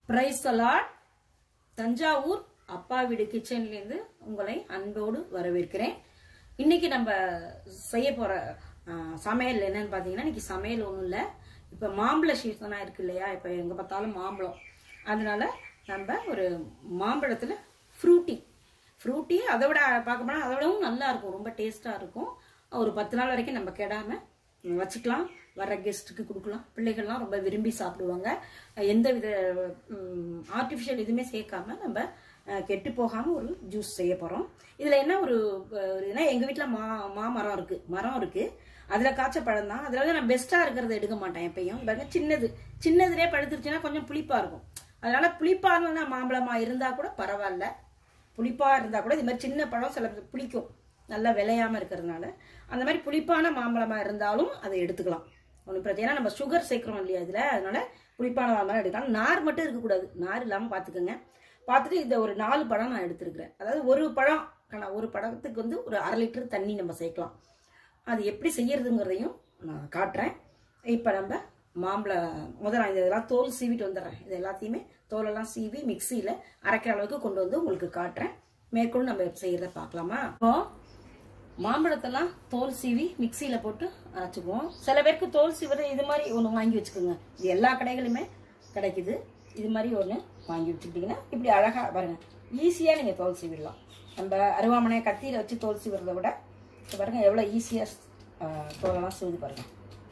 price allot Thanjavur அப்பா வீடு கிச்சன்லேருந்து உங்களை அன்போடு வரவேற்கிறேன் இன்னைக்கு நம்ம செய்ய போற ஆ, சமையல் என்னன்னு பார்த்தீங்கன்னா இன்னைக்கு சமையல் ஒன்றும் இல்லை இப்போ மாம்பழ சீசனாக இருக்கு இல்லையா இப்போ எங்கே பார்த்தாலும் மாம்பழம் அதனால நம்ம ஒரு மாம்பழத்தில் ஃப்ரூட்டி ஃப்ரூட்டி அதை விட பார்க்க போனால் அதை விடவும் நல்லா இருக்கும் ரொம்ப டேஸ்ட்டாக இருக்கும் ஒரு பத்து நாள் வரைக்கும் நம்ம கெடாம வச்சுக்கலாம் வர கெஸ்ட்டுக்கு கொடுக்கலாம் பிள்ளைகள்லாம் ரொம்ப விரும்பி சாப்பிடுவாங்க எந்த வித ஆர்டிஃபிஷியல் எதுவுமே சேர்க்காம நம்ம அஹ், கெட்டு போகாமல் ஒரு ஜூஸ் செய்ய போகிறோம் இதில் என்ன ஒரு அஹ், ஒரு இதுனா எங்கள் வீட்டில் மா மாமரம் இருக்குது மரம் இருக்குது அதில் காய்ச்ச பழம் தான் அதில் வந்து நான் பெஸ்ட்டாக இருக்கிறத எடுக்க மாட்டேன் எப்பயும் பாருங்க சின்னது சின்னதுலேயே பழுத்துருச்சுன்னா கொஞ்சம் புளிப்பாக இருக்கும் அதனால புளிப்பான மாம்பழமா இருந்தால் கூட பரவாயில்ல புளிப்பாக இருந்தால் கூட இது மாதிரி சின்ன பழம் சில புளிக்கும் நல்லா விளையாம இருக்கிறதுனால அந்த மாதிரி புளிப்பான மாம்பழமா இருந்தாலும் அதை எடுத்துக்கலாம் ஒன்றும் பிரச்சனை ஏன்னா நம்ம சுகர் சேர்க்குறோம் இல்லையா இதில் அதனால புளிப்பான மாம்பழம் எடுக்கலாம் நார் மட்டும் இருக்கக்கூடாது நார் இல்லாமல் பார்த்துக்கோங்க பார்த்துட்டு இந்த ஒரு நாலு பழம் நான் எடுத்துருக்கிறேன் அதாவது ஒரு பழம் ஆனா ஒரு பழத்துக்கு வந்து ஒரு அரை லிட்டர் தண்ணி நம்ம சேர்க்கலாம் அது எப்படி செய்யறதுங்கிறதையும் நான் காட்டுறேன் இப்போ நம்ம மாம்பழ முதல்ல நான் இதெல்லாம் தோல் சீவிட்டு வந்துடுறேன் இது எல்லாத்தையுமே தோலெல்லாம் சீவி மிக்சியில் அரைக்கிற அளவுக்கு கொண்டு வந்து உங்களுக்கு காட்டுறேன் மேற்கொண்டு நம்ம செய்யறத பார்க்கலாமா இப்போ மாம்பழத்தெல்லாம் தோல் சீவி மிக்சியில் போட்டு அரைச்சிக்குவோம் சில பேருக்கு தோல் சீவுறது இது மாதிரி ஒன்று வாங்கி வச்சுக்கோங்க இது எல்லா கடைகளுமே கிடைக்குது இது மாதிரி ஒன்று வாங்கி வச்சுக்கிட்டிங்கன்னா இப்படி அழகாக பாருங்க ஈஸியாக நீங்கள் தோல் சீவிடலாம் நம்ம அருவாமனை கத்தியில் வச்சு தோல் சீவுறதை விட இப்போ பாருங்க எவ்வளோ ஈஸியாக தோலெல்லாம் சீவுது பாருங்க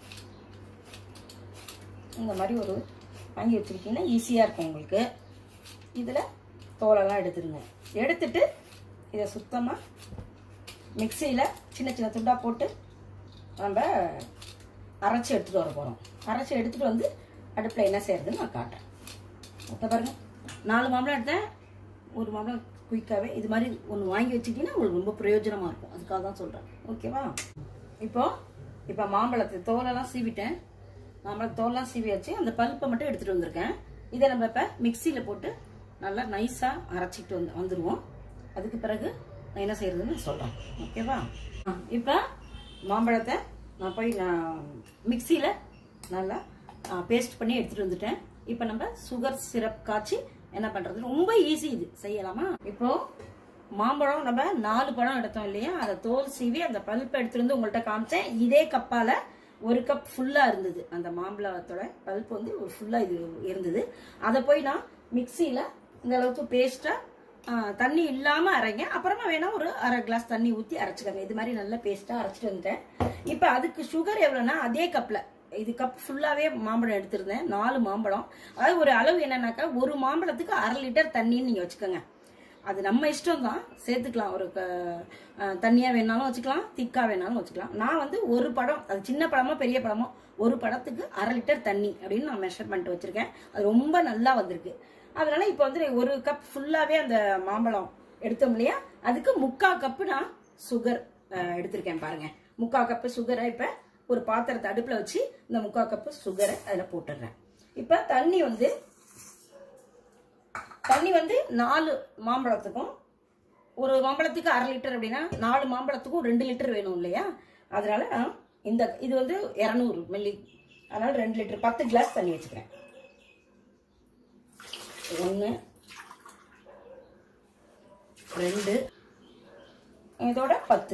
இந்த மாதிரி ஒரு வாங்கி வச்சுக்கிட்டிங்கன்னா ஈஸியாக இருக்கும் உங்களுக்கு இதில் தோலெல்லாம் எடுத்துருங்க எடுத்துட்டு இதை சுத்தமாக மிக்சியில் சின்ன சின்ன துண்டாக போட்டு நம்ம அரைச்சி எடுத்துகிட்டு வர போகிறோம் அரைச்சி எடுத்துகிட்டு வந்து அடுப்பில் என்ன செய்யறதுன்னு நான் காட்டுறேன் இப்போ பாருங்க நாலு மாம்பழம் எடுத்தேன் ஒரு மாம்பழம் குயிக்காகவே இது மாதிரி ஒன்று வாங்கி வச்சுக்கிட்டிங்கன்னா உங்களுக்கு ரொம்ப பிரயோஜனமாக இருக்கும் அதுக்காக தான் சொல்கிறேன் ஓகேவா இப்போ இப்போ மாம்பழத்தை தோலெல்லாம் சீவிட்டேன் மாம்பழம் தோலெல்லாம் சீவி வச்சு அந்த பல்ப்பை மட்டும் எடுத்துகிட்டு வந்திருக்கேன் இதை நம்ம இப்போ மிக்சியில் போட்டு நல்லா நைஸாக அரைச்சிட்டு வந்து வந்துடுவோம் அதுக்கு பிறகு நான் என்ன செய்யறதுன்னு சொல்கிறேன் ஓகேவா இப்போ மாம்பழத்தை நான் போய் நான் மிக்சியில் நல்லா பேஸ்ட் பண்ணி எடுத்துகிட்டு வந்துட்டேன் இப்போ நம்ம சுகர் சிரப் காய்ச்சி என்ன பண்ணுறது ரொம்ப ஈஸி இது செய்யலாமா இப்போ மாம்பழம் நம்ம நாலு பழம் எடுத்தோம் இல்லையா அதை தோல் சீவி அந்த பல்ப் எடுத்துட்டு வந்து உங்கள்கிட்ட காமிச்சேன் இதே கப்பால ஒரு கப் ஃபுல்லா இருந்தது அந்த மாம்பழத்தோட பல்ப் வந்து ஒரு ஃபுல்லா இது இருந்தது அதை போய் நான் மிக்சியில இந்த அளவுக்கு பேஸ்டா தண்ணி இல்லாம அரைங்க அப்புறமா வேணா ஒரு அரை கிளாஸ் தண்ணி ஊத்தி அரைச்சுக்கோங்க இது மாதிரி நல்லா பேஸ்டா அரைச்சிட்டு வந்துட்டேன் இப்போ அதுக்கு சுகர் எவ்வளோன்னா அதே கப்ல இது கப் ஃபுல்லாவே மாம்பழம் எடுத்திருந்தேன் நாலு மாம்பழம் அதாவது ஒரு அளவு என்னன்னாக்கா ஒரு மாம்பழத்துக்கு அரை லிட்டர் தண்ணின்னு நீங்க வச்சுக்கோங்க அது நம்ம இஷ்டம் தான் சேர்த்துக்கலாம் ஒரு க- அஹ் தண்ணியா வேணாலும் வச்சுக்கலாம் திக்கா வேணாலும் வச்சுக்கலாம் நான் வந்து ஒரு பழம் அது சின்ன பழமோ பெரிய பழமோ ஒரு பழத்துக்கு அரை லிட்டர் தண்ணி அப்படின்னு நான் மெஷர்மெண்ட் வச்சிருக்கேன் அது ரொம்ப நல்லா வந்திருக்கு அதனால இப்போ வந்து ஒரு கப் ஃபுல்லாவே அந்த மாம்பழம் எடுத்தோம் இல்லையா அதுக்கு முக்கா கப்பு நான் சுகர் எடுத்திருக்கேன் பாருங்க முக்கா கப்பு சுகரை இப்போ ஒரு பாத்திரத்தை அடுப்பில் வச்சு இந்த முக்கா கப்பு சுகரை அதில் போட்டுடுறேன் இப்போ தண்ணி வந்து தண்ணி வந்து நாலு மாம்பழத்துக்கும் ஒரு மாம்பழத்துக்கு அரை லிட்டர் அப்படின்னா நாலு மாம்பழத்துக்கும் ரெண்டு லிட்டர் வேணும் இல்லையா அதனால நான் இந்த இது வந்து இரநூறு மில்லி அதனால ரெண்டு லிட்டர் பத்து கிளாஸ் தண்ணி வச்சுக்கிறேன் ஒன்று ரெண்டு இதோட பத்து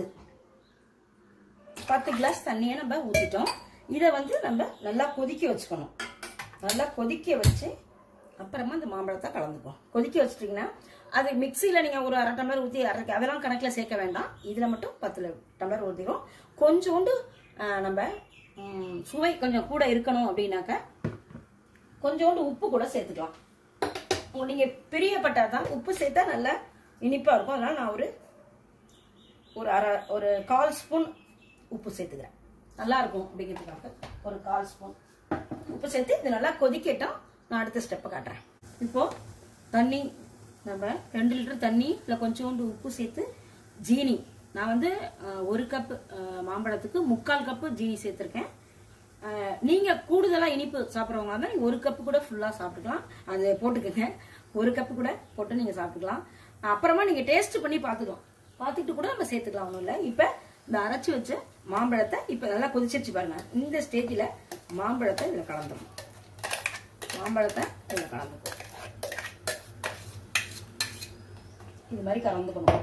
பத்து கிளாஸ் தண்ணியை நம்ம ஊற்றிட்டோம் இதை வந்து நம்ம நல்லா கொதிக்க வச்சுக்கணும் நல்லா கொதிக்க வச்சு அப்புறமா இந்த மாம்பழத்தை கலந்துக்கும் கொதிக்க வச்சிட்டிங்கன்னா அது மிக்சியில் நீங்கள் ஒரு அரை டம்ளர் ஊற்றி அரை அதெல்லாம் கணக்கில் சேர்க்க வேண்டாம் இதில் மட்டும் பத்து டம்ளர் ஊற்றிடும் கொஞ்சோண்டு ஆஹ், நம்ம ம், சுவை கொஞ்சம் கூட இருக்கணும் அப்படின்னாக்க கொஞ்சோண்டு உப்பு கூட சேர்த்துக்கலாம் உங்க- நீங்க பெரிய பட்டா தான் உப்பு சேர்த்தா நல்லா இனிப்பா இருக்கும் அதனால நான் ஒரு ஒரு அரை ஒரு கால் ஸ்பூன் உப்பு சேர்த்துக்கிறேன் நல்லா இருக்கும் அப்படிங்கிறதுக்காக ஒரு கால் ஸ்பூன் உப்பு சேர்த்து இது நல்லா கொதிக்கட்டும் நான் அடுத்த ஸ்டெப்பை காட்டுறேன் இப்போ தண்ணி நம்ம ரெண்டு லிட்டர் தண்ணி இல்லை கொஞ்சோண்டு உப்பு சேர்த்து ஜீனி நான் வந்து அஹ், ஒரு கப்பு மாம்பழத்துக்கு முக்கால் கப்பு ஜீனி சேர்த்துருக்கேன் அஹ், நீங்க கூடுதலா இனிப்பு சாப்பிட்றவங்க இருந்தா நீங்க ஒரு கப்பு கூட ஃபுல்லா சாப்பிட்டுக்கலாம் அது போட்டுக்கோங்க ஒரு கப்பு கூட போட்டு நீங்க சாப்பிட்டுக்கலாம் அப்புறமா நீங்க டேஸ்ட் பண்ணி பார்த்துக்கலாம் பார்த்துட்டு கூட நம்ம சேர்த்துக்கலாம் ஒன்றும் இல்லை இப்போ இந்த அரைச்சி வச்ச மாம்பழத்தை இப்போ நல்லா கொதிச்சிருச்சு பாருங்க இந்த ஸ்டேஜில் மாம்பழத்தை இதில் கலந்துடும் மாம்பழத்தை இதில் கலந்துக்கும் இது மாதிரி கறந்துக்கணும்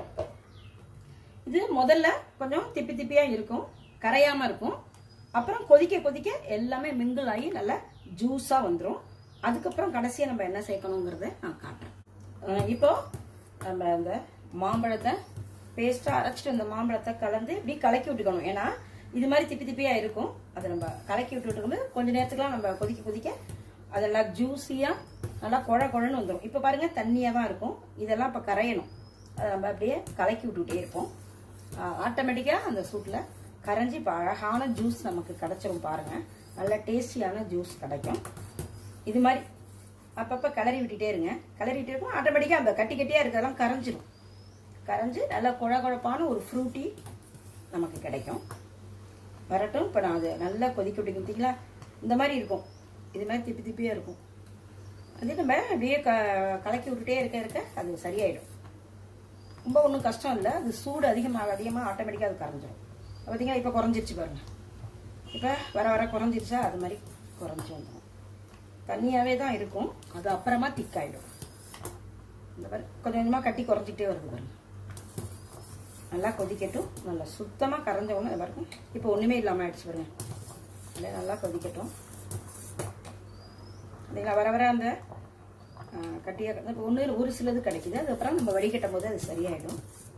இது முதல்ல கொஞ்சம் திப்பி திப்பியா இருக்கும் கரையாம இருக்கும் அப்புறம் கொதிக்க கொதிக்க எல்லாமே மிங்கிள் ஆகி நல்லா ஜூஸா வந்துடும் அதுக்கப்புறம் கடைசியா நம்ம என்ன சேர்க்கணுங்கிறத நான் காட்டுறேன் அஹ் இப்போ நம்ம அந்த மாம்பழத்தை பேஸ்டா அரைச்சிட்டு அந்த மாம்பழத்தை கலந்து இப்படி கலக்கி விட்டுக்கணும் ஏன்னா இது மாதிரி திப்பி திப்பியா இருக்கும் அதை நம்ம கலக்கி விட்டுட்டு கொஞ்ச நேரத்துக்குலாம் நம்ம கொதிக்க கொதிக்க அதெல்லாம் ஜூஸியா நல்லா குழ குழன்னு வந்துடும் இப்போ பாருங்க தண்ணியா தான் இருக்கும் இதெல்லாம் இப்போ கரையணும் அதை நம்ம அப்படியே கலக்கி விட்டுக்கிட்டே இருப்போம் ஆட்டோமேட்டிக்காக அந்த சூட்டில் கரைஞ்சி இப்போ அழகான ஜூஸ் நமக்கு கிடைச்சிரும் பாருங்க நல்ல டேஸ்டியான ஜூஸ் கிடைக்கும் இது மாதிரி அப்பப்போ கிளறி விட்டுட்டே இருங்க கிளறி விட்டே இருக்கும் ஆட்டோமேட்டிக்காக அந்த கட்டி கட்டியாக இருக்கிறதெல்லாம் கரைஞ்சிரும் கரைஞ்சி நல்லா குழ குழப்பான ஒரு ஃப்ரூட்டி நமக்கு கிடைக்கும் வரட்டும் இப்போ நான் அது நல்லா கொதிக்க விட்டு பார்த்தீங்களா இந்த மாதிரி இருக்கும் இது மாதிரி திப்பி திப்பியாக இருக்கும் அது நம்ம அப்படியே க கலக்கி விட்டுட்டே இருக்க இருக்க அது சரியாயிடும் ரொம்ப ஒன்றும் கஷ்டம் இல்லை அது சூடு அதிகமாக அதிகமாக ஆட்டோமேட்டிக்காக அது கரைஞ்சிடும் பார்த்தீங்கன்னா இப்போ குறைஞ்சிருச்சு பாருங்க இப்போ வர வர குறைஞ்சிருச்சா அது மாதிரி குறைஞ்சி வந்துடும் தண்ணியாகவே தான் இருக்கும் அது அப்புறமா திக்காயிடும் இந்த மாதிரி கொஞ்சம் கொஞ்சமாக கட்டி குறைஞ்சிக்கிட்டே வருது பாருங்க நல்லா கொதிக்கட்டும் நல்லா சுத்தமாக கரைஞ்ச உடனே இது பாருங்க இப்போ ஒன்றுமே இல்லாமல் ஆயிடுச்சு பாருங்க இல்லை நல்லா கொதிக்கட்டும் இல்லைங்களா வர வர அந்த கட்டியாக இப்போ ஒன்று ஒரு சிலது கிடைக்குது அதுக்கப்புறம் நம்ம வடிகட்டும் போது அது சரியாயிடும்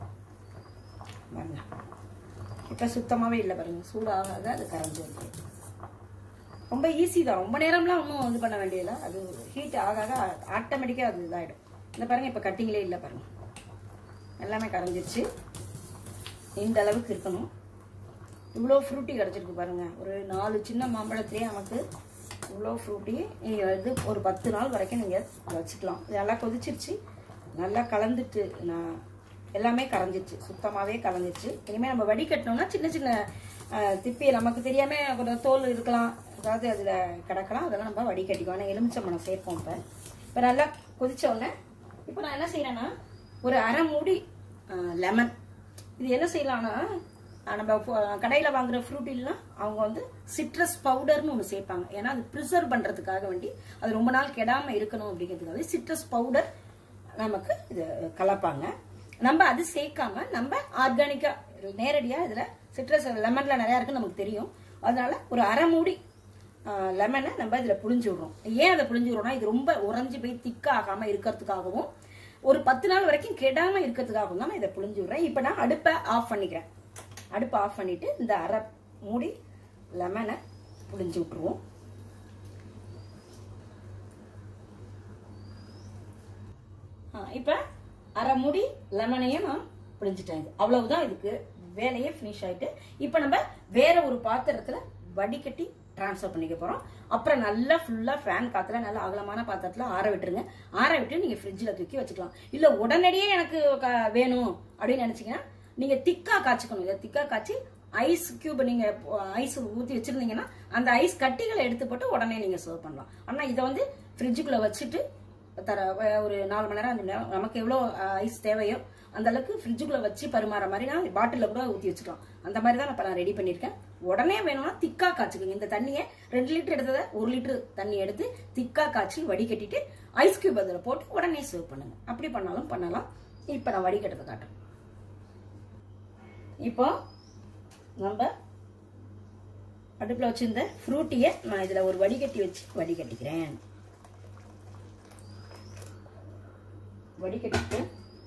பாருங்க இப்போ சுத்தமாகவே இல்லை பாருங்க சூடாக அது கரைஞ்சி வருது ரொம்ப ஈஸி தான் ரொம்ப நேரம்லாம் ஒன்றும் இது பண்ண வேண்டியதில்லை அது ஹீட் ஆக ஆக ஆட்டோமேட்டிக்காக அது இதாகிடும் இந்த பாருங்க இப்போ கட்டிங்லே இல்லை பாருங்க எல்லாமே கரைஞ்சிருச்சு இந்த அளவுக்கு இருக்கணும் இவ்வளோ ஃப்ரூட்டி கிடச்சிருக்கு பாருங்க ஒரு நாலு சின்ன மாம்பழத்திலே நமக்கு இவ்வளோ ஃப்ரூட்டி நீங்கள் இது ஒரு பத்து நாள் வரைக்கும் நீங்கள் வச்சுக்கலாம் இது நல்லா கொதிச்சிருச்சு நல்லா கலந்துட்டு நான் எல்லாமே கரைஞ்சிருச்சு சுத்தமாகவே கலந்துருச்சு இனிமேல் நம்ம வடிகட்டினோம்னா சின்ன சின்ன அஹ், திப்பி நமக்கு தெரியாமல் கொஞ்சம் தோல் இருக்கலாம் அதாவது அதில் கிடக்கலாம் அதெல்லாம் நம்ம வடிகட்டிக்குவோம் ஆனால் எலுமிச்சம்பழம் சேர்ப்போம் இப்போ இப்போ நல்லா கொதிச்ச உடனே இப்போ நான் என்ன செய்கிறேன்னா ஒரு அரை மூடி லெமன் இது என்ன செய்யலாம்னா அஹ் நம்ம கடையில் வாங்குற ஃப்ரூட்டிலாம் அவங்க வந்து சிட்ரஸ் பவுடர்னு ஒன்று சேர்ப்பாங்க ஏன்னா அது ப்ரிசர்வ் பண்ணுறதுக்காக வேண்டி அது ரொம்ப நாள் கெடாமல் இருக்கணும் அப்படிங்கிறதுக்காக சிட்ரஸ் பவுடர் நமக்கு இது கலப்பாங்க நம்ம அது சேர்க்காம நம்ம ஆர்கானிக்காக நேரடியாக இதில் சிட்ரஸ் லெமனில் நிறையா இருக்குன்னு நமக்கு தெரியும் அதனால ஒரு அரை மூடி லெமனை நம்ம இதில் புழிஞ்சு விடுறோம் ஏன் அதை புழிஞ்சு விடுறோம்னா இது ரொம்ப உறைஞ்சி போய் திக்காகாமல் இருக்கிறதுக்காகவும் ஒரு பத்து நாள் வரைக்கும் கெடாமல் இருக்கிறதுக்காகவும் தான் நான் இதை புழிஞ்சு விடுறேன் இப்போ நான் அடுப்பை ஆஃப் பண்ணிக்கிறேன் அடுப்பை ஆஃப் பண்ணிட்டு இந்த அரை மூடி லெமனை புழிஞ்சு விட்டுருவோம் இப்போ அரை மூடி லெமனையும் நான் புழிஞ்சிட்டேன் இது அவ்வளவுதான் இதுக்கு வேலையே ஃபினிஷ் ஆயிட்டு இப்போ நம்ம வேற ஒரு பாத்திரத்துல வடிகட்டி ட்ரான்ஸ்ஃபர் பண்ணிக்க போறோம் அப்புறம் நல்லா ஃபுல்லா ஃபேன் காத்துல நல்லா அகலமான பாத்திரத்துல ஆற விட்டுருங்க ஆற விட்டு நீங்க ஃப்ரிட்ஜில் தூக்கி வச்சுக்கலாம் இல்ல உடனடியே எனக்கு க- வேணும் அப்படின்னு நினைச்சீங்கன்னா நீங்க திக்கா காய்ச்சிக்கணும் இதை திக்கா காய்ச்சி ஐஸ் கியூப் நீங்க ஐஸ் ஊத்தி வச்சிருந்தீங்கன்னா அந்த ஐஸ் கட்டிகளை எடுத்து போட்டு உடனே நீங்க சர்வ் பண்ணலாம் ஆனா இதை வந்து ஃப்ரிட்ஜுக்குள்ள வச்சுட்டு தர வ- ஒரு நாலு மணி நேரம் அஞ்சு மணி நேரம் நமக்கு எவ்வளோ ஐஸ் தேவையோ அந்த அளவுக்கு ஃப்ரிட்ஜுக்குள்ள வச்சு பரிமாற மாதிரி நான் பாட்டிலில் கூட ஊற்றி வச்சுக்கலாம் அந்த மாதிரி தான் இப்போ நான் ரெடி பண்ணியிருக்கேன் உடனே வேணும்னா திக்கா காய்ச்சிக்கோங்க இந்த தண்ணியை ரெண்டு லிட்டர் எடுத்ததை ஒரு லிட்டர் தண்ணி எடுத்து திக்கா காய்ச்சி வடிகட்டிட்டு ஐஸ் கியூப் அதில் போட்டு உடனே சர்வ் பண்ணுங்க அப்படி பண்ணாலும் பண்ணலாம் இப்போ நான் வடிகட்டதை காட்டுறேன் இப்போ நம்ம அடுப்பில் வச்சிருந்த ஃப்ரூட்டியை நான் இதில் ஒரு வடிகட்டி வச்சு வடிகட்டிக்கிறேன் வடிகட்டிட்டு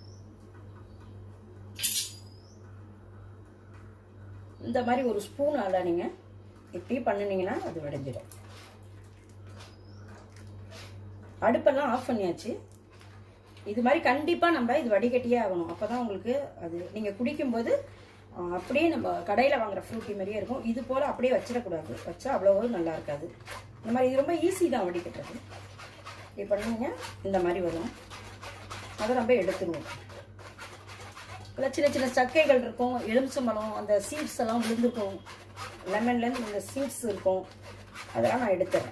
இந்த மாதிரி ஒரு ஸ்பூன் அள நீங்க இப்படி பண்ணுனீங்கன்னா அது வடைஞ்சிடும் அடுப்பெல்லாம் ஆஃப் பண்ணியாச்சு இது மாதிரி கண்டிப்பா நம்ம இது வடிகட்டியே ஆகணும் அப்பதான் உங்களுக்கு அது நீங்க குடிக்கும்போது அஹ், அப்படியே நம்ம கடையில வாங்குற ஃப்ரூட்டி மாதிரியே இருக்கும் இது போல அப்படியே வச்சிடக்கூடாது வச்சா அவ்வளவு நல்லா இருக்காது இந்த மாதிரி இது ரொம்ப ஈஸி தான் வடிகட்டுறது இப்படி பண்ணுவீங்க இந்த மாதிரி வரும் அதை நம்ம எடுத்துருவோம் இல்லை சின்ன சின்ன சக்கைகள் இருக்கும் எலுமிச்சம்பழம் அந்த சீட்ஸ் எல்லாம் விழுந்துருக்கும் லெமன்லேருந்து இந்த சீட்ஸ் இருக்கும் அதெல்லாம் நான் எடுத்துறேன்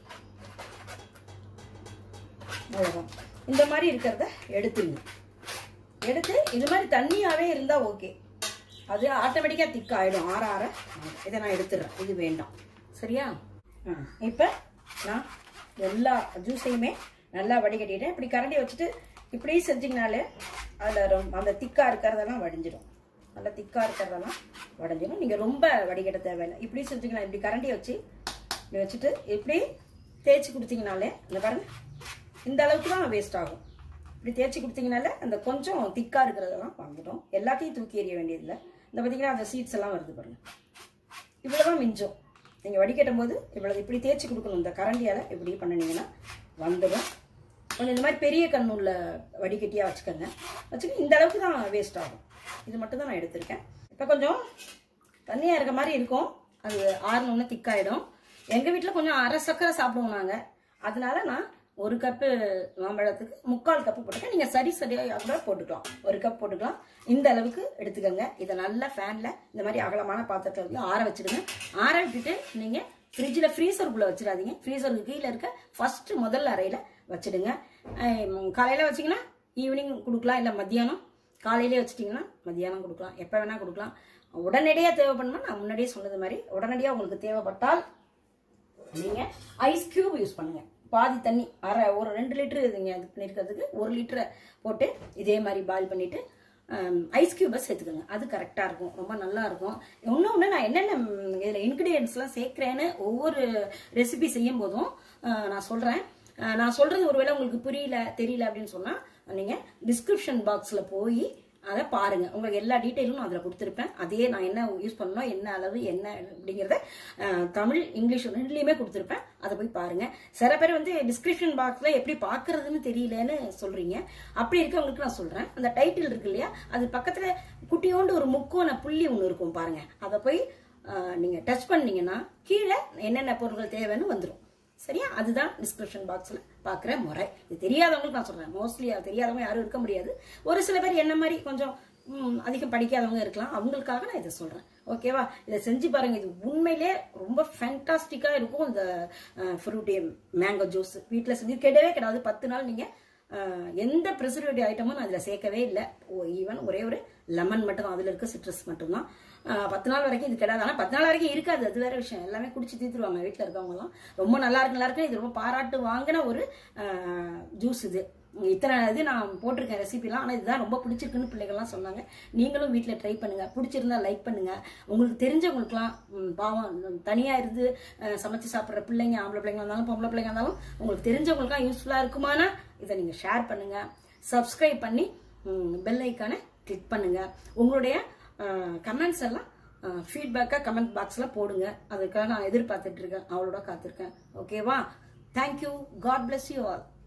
அவ்வளோதான் இந்த மாதிரி இருக்கிறத எடுத்துருங்க எடுத்து இது மாதிரி தண்ணியாகவே இருந்தால் ஓகே அது ஆட்டோமேட்டிக்காக திக் ஆகிடும் ஆற ஆற இதை நான் எடுத்துடுறேன் இது வேண்டாம் சரியா இப்போ நான் எல்லா ஜூஸையுமே நல்லா வடிகட்டிட்டேன் இப்படி கரண்டி வச்சுட்டு இப்படி செஞ்சிங்கனாலே அதில் ரொம்ப அந்த திக்காக இருக்கிறதெல்லாம் வடிஞ்சிடும் நல்லா திக்காக இருக்கிறதெல்லாம் வடிஞ்சிடும் நீங்கள் ரொம்ப வடிகட்ட தேவையில்லை இப்படி செஞ்சிங்கன்னா இப்படி கரண்டி வச்சு இப்படி வச்சுட்டு இப்படி தேய்ச்சி கொடுத்தீங்கனாலே இந்த பாருங்க இந்த அளவுக்கு தான் வேஸ்ட் ஆகும் இப்படி தேய்ச்சி கொடுத்தீங்கனாலே அந்த கொஞ்சம் திக்காக இருக்கிறதெல்லாம் வந்துடும் எல்லாத்தையும் தூக்கி எறிய வேண்டியதில்லை இந்த பார்த்தீங்கன்னா அந்த சீட்ஸ் எல்லாம் வருது பாருங்க இவ்வளோதான் மிஞ்சும் நீங்கள் வடிகட்டும் போது இவ்வளோ இப்படி தேய்ச்சி கொடுக்கணும் இந்த கரண்டியால் இப்படி பண்ணினீங்கன்னா வந்துடும் கொஞ்சம் இந்த மாதிரி பெரிய கண் உள்ள வடிகட்டியாக வச்சுக்கோங்க வச்சுக்க இந்த அளவுக்கு தான் வேஸ்ட் ஆகும் இது மட்டும் தான் நான் எடுத்திருக்கேன் இப்போ கொஞ்சம் தண்ணியாக இருக்க மாதிரி இருக்கும் அது ஆறுனோடனே திக்காயிடும் எங்கள் வீட்டில் கொஞ்சம் அரை சக்கரை சாப்பிடுவோம் நாங்கள் அதனால நான் ஒரு கப்பு மாம்பழத்துக்கு முக்கால் கப்பு போட்டுக்கேன் நீங்கள் சரி சரியாக கூட போட்டுக்கலாம் ஒரு கப் போட்டுக்கலாம் இந்த அளவுக்கு எடுத்துக்கோங்க இதை நல்லா ஃபேனில் இந்த மாதிரி அகலமான பாத்திரத்தில் வந்து ஆற வச்சிடுங்க ஆற விட்டுட்டு நீங்கள் ஃப்ரிட்ஜில் ஃப்ரீசருக்குள்ளே வச்சிடாதீங்க ஃப்ரீசருக்கு கீழே இருக்க ஃபர்ஸ்ட் முதல் அறையில் வச்சிடுங்க காலையில் வச்சிங்கன்னா ஈவினிங் கொடுக்கலாம் இல்லை மத்தியானம் காலையிலே வச்சிட்டிங்கன்னா மத்தியானம் கொடுக்கலாம் எப்போ வேணால் கொடுக்கலாம் உடனடியாக தேவைப்படுமா நான் முன்னாடியே சொன்னது மாதிரி உடனடியாக உங்களுக்கு தேவைப்பட்டால் நீங்கள் ஐஸ் கியூப் யூஸ் பண்ணுங்க பாதி தண்ணி அரை ஒரு ரெண்டு லிட்டரு நீங்கள் இது பண்ணியிருக்கிறதுக்கு ஒரு லிட்டரை போட்டு இதே மாதிரி பாயில் பண்ணிவிட்டு ஐஸ் கியூபை சேர்த்துக்கோங்க அது கரெக்டாக இருக்கும் ரொம்ப நல்லா இருக்கும் இன்னொன்று நான் என்னென்ன இதில் இன்க்ரீடியன்ஸ்லாம் சேர்க்குறேன்னு ஒவ்வொரு ரெசிபி செய்யும் போதும் அஹ், நான் சொல்கிறேன் நான் சொல்கிறது ஒருவேளை உங்களுக்கு புரியல தெரியல அப்படின்னு சொன்னால் நீங்கள் டிஸ்கிரிப்ஷன் பாக்ஸில் போய் அதை பாருங்க உங்களுக்கு எல்லா டீட்டெயிலும் நான் அதில் கொடுத்துருப்பேன் அதே நான் என்ன யூஸ் பண்ணணும் என்ன அளவு என்ன அப்படிங்கிறத அஹ், தமிழ் இங்கிலீஷ் ரெண்டுலேயுமே கொடுத்துருப்பேன் அதை போய் பாருங்க சில பேர் வந்து டிஸ்கிரிப்ஷன் பாக்ஸில் எப்படி பார்க்கறதுன்னு தெரியலன்னு சொல்றீங்க அப்படி இருக்கவங்களுக்கு நான் சொல்றேன் அந்த டைட்டில் இருக்கு இல்லையா அது பக்கத்தில் குட்டியோண்டு ஒரு முக்கோண புள்ளி ஒன்று இருக்கும் பாருங்க அதை போய் அஹ், நீங்க டச் பண்ணீங்கன்னா கீழே என்னென்ன பொருட்கள் தேவைன்னு வந்துடும் சரியா அதுதான் டிஸ்கிரிப்ஷன் பாக்ஸில் பார்க்குற முறை இது தெரியாதவங்களுக்கு நான் சொல்கிறேன் மோஸ்ட்லி அது தெரியாதவங்க யாரும் இருக்க முடியாது ஒரு சில பேர் என்ன மாதிரி கொஞ்சம் ம், அதிகம் படிக்காதவங்க இருக்கலாம் அவங்களுக்காக நான் இதை சொல்கிறேன் ஓகேவா இதை செஞ்சு பாருங்க இது உண்மையிலே ரொம்ப ஃபேண்டாஸ்டிக்காக இருக்கும் இந்த ஃப்ரூட்டி மேங்கோ ஜூஸ் வீட்டில் செஞ்சு கெடவே கிடையாது பத்து நாள் நீங்கள் ஆஹ் எந்த ப்ரிசர்வேட்டிவ் ஐட்டமும் நான் அதில் சேர்க்கவே இல்லை ஈவன் ஒரே ஒரு லெமன் மட்டும் தான் அதில் இருக்க சிட்ரஸ் மட்டும்தான் ஆஹ் பத்து நாள் வரைக்கும் இது கிடையாது ஆனால் பத்து நாள் வரைக்கும் இருக்காது அது வேற விஷயம் எல்லாமே குடிச்சு தீர்த்துருவாங்க வீட்டில் இருக்கவங்கலாம் ரொம்ப நல்லா இருக்கு நல்லா இருக்கு இது ரொம்ப பாராட்டு வாங்கின ஒரு ஜூஸ் இது இத்தனை இது நான் போட்டிருக்கேன் ரெசிபிலாம் ஆனால் இதுதான் ரொம்ப பிடிச்சிருக்குன்னு பிள்ளைகள்லாம் சொன்னாங்க நீங்களும் வீட்டில் ட்ரை பண்ணுங்க பிடிச்சிருந்தா லைக் பண்ணுங்க உங்களுக்கு தெரிஞ்சவங்களுக்குலாம் ம், பாவம் தனியாக இருந்து அஹ், சமைச்சு சாப்பிட்ற பிள்ளைங்க ஆம்பளை பிள்ளைங்க இருந்தாலும் பொம்பளை பிள்ளைங்க இருந்தாலும் உங்களுக்கு தெரிஞ்சவங்களுக்குலாம் யூஸ்ஃபுல்லாக இருக்குமானா இதை நீங்கள் ஷேர் பண்ணுங்க சப்ஸ்கிரைப் பண்ணி பெல் ஐக்கானை கிளிக் பண்ணுங்க உங்களுடைய கமெண்ட்ஸ் எல்லாம் ஃபீட்பேக்காக கமெண்ட் பாக்ஸில் போடுங்க அதுக்காக நான் எதிர்பார்த்துட்டு இருக்கேன் அவளோட காத்திருக்கேன் ஓகேவா thank you God bless you all